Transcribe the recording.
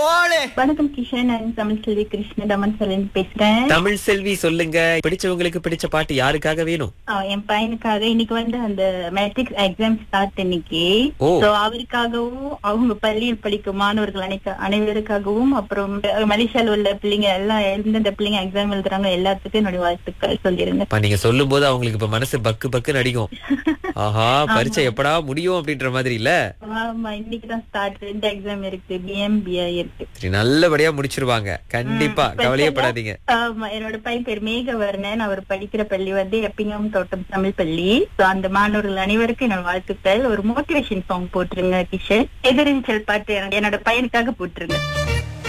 போலே வணக்கம் கிஷன் நான் தமிழ் செல்வி கிருஷ்ணதமன் செல்வன் பேசுறேன் தமிழ் செல்வி சொல்லுங்க பிடிச்சவங்களுக்கு பிடிச்ச பாட்டு யாருக்காக வேணும் ஆ, என் பையனுக்காக இன்னைக்கு வந்து அந்த மெட்ரிக் எக்ஸாம் ஸ்டார்ட் இன்னைக்கு ஓ. So, அவருக்காகவும் அவங்க பள்ளியில் படிக்கும் மாணவர்கள் அனைக்க அனைவருக்காகவும் அப்புறம் மலேசியால உள்ள பிள்ளைங்க எல்லாம் எந்தெந்த பிள்ளைங்க எக்ஸாம் எழுதுறாங்க எல்லாத்துக்கும் என்னுடைய வாழ்த்துக்கள் சொல்லிருங்க அப்ப நீங்க சொல்லும் போது அவங்களுக்கு இப்ப மனசு பக்கு பக்கு நடிக்கும் ஆஹா பரீட்சை எப்படா முடியும் அப்படின்ற மாதிரி இல்ல ஆமா இன்னைக்கு தான் ஸ்டார்ட் ரெண்டு எக்ஸாம் இருக்கு பிஎம்பிஐ இருக்கு சரி நல்லபடியா முடிச்சிருவாங்க கண்டிப்பா கவலையே படாதீங்க ஆமா என்னோட பையன் பேர் மேகவர்ணன் அவர் படிக்கிற பள்ளி வந்து எப்பிங்கம் தோட்டம் தமிழ் பள்ளி சோ அந்த மாணவர்கள் அனைவருக்கும் என்னோட வாழ்த்துக்கள் ஒரு மோட்டிவேஷன் சாங் போட்டுருங்க கிஷன் எதிர்நீச்சல் பாட்டு என்னோட பையனுக்காக போட்டுருங்க